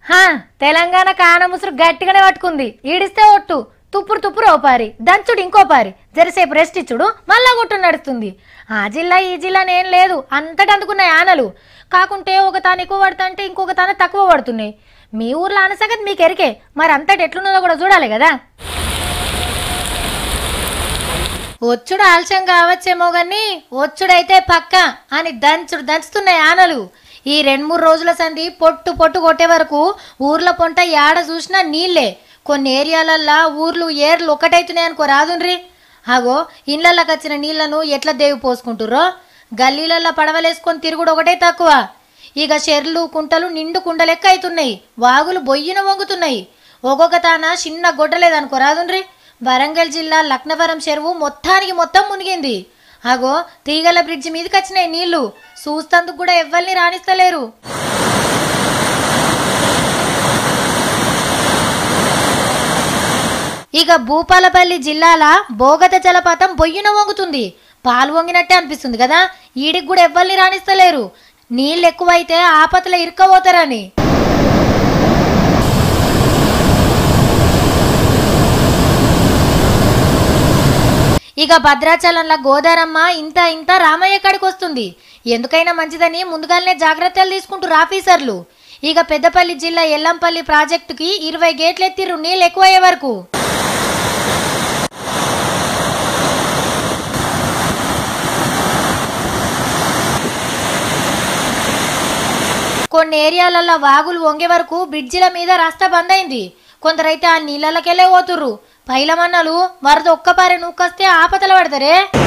హా తెలంగాణ కానముసురు గట్టిగానే పట్టుకుంది ఈడిస్తే ఒట్టు తుప్పురు తుప్పురు ఓ పారి దంచుడు ఇంకో పారి జరసేపు రెస్ట్ ఇచ్చుడు మళ్ళా కొట్టు నడుస్తుంది ఆ జిల్లా ఈ జిల్లా నేను లేదు అంతటి అందుకున్నాయి ఆనలు కాకుంటే ఒక తాను ఎక్కువ పడుతుంటే ఇంకొక తాను తక్కువ పడుతున్నాయి మీ ఊర్లో అనసగతి మీకు ఎరికే మరి అంతటి ఎట్లున్నదో కూడా చూడాలి కదా వచ్చుడు ఆలస్యం కావచ్చేమో గాని వచ్చుడైతే పక్క అని దంచుడు దంచుతున్నాయి ఆనలు ఈ రెండు మూడు రోజుల సంది పొట్టు పొట్టు కొట్టే వరకు ఊర్ల పొంట యాడ చూసినా నీళ్ళే కొన్ని ఏరియాలల్లా ఊర్లు ఏర్లు ఒకటైతున్నాయి అనుకో రాదుండ్రి అగో ఇళ్ళకి వచ్చిన నీళ్లను ఎట్లా దేవి పోసుకుంటుర్రో గల్లీలల్లో పడవలేసుకొని తిరుగుడు ఒకటే తక్కువ ఇక చెర్లు కుంటలు నిండు కుండలెక్క అవుతున్నాయి వాగులు బొయ్యిన వంగుతున్నాయి ఒక్కొక్క తాన చిన్న గొడ్డలేదనుకో రాదుండ్రి వరంగల్ జిల్లా లక్నవరం చెరువు మొత్తానికి మొత్తం మునిగింది అగో తీగల బ్రిడ్జి మీదకి వచ్చినాయి నీళ్లు చూస్తందుకు కూడా ఎవ్వరిని రాణిస్తలేరు ఇక భూపాలపల్లి జిల్లాల బోగత జలపాతం బొయ్యిన వంగుతుంది పాలు వంగినట్టే అనిపిస్తుంది కదా ఈడికి కూడా ఎవ్వరిని రాణిస్తలేరు నీళ్ళు ఎక్కువైతే ఆపతల ఇరుక్కబోతారని ఇక భద్రాచలంలో గోదారమ్మ ఇంత ఇంత రామయ్య కాడికి వస్తుంది ఎందుకైనా మంచిదని ముందుగానే జాగ్రత్తలు తీసుకుంటారు ఆఫీసర్లు ఇక పెద్దపల్లి జిల్లా ఎల్లంపల్లి ప్రాజెక్టుకి ఇరవై గేట్లు ఎత్తిర్రు నీళ్ళు ఎక్కువయ్యే వరకు కొన్ని ఏరియాలలో వాగులు వంగే వరకు బ్రిడ్జిల మీద రస్తా బంద్ అయింది కొందరైతే ఆ నీళ్ళకెళ్ళే పోతుర్రు పైలమన్నలు వరద ఒక్కపారి నూకొస్తే ఆపతల పడతారే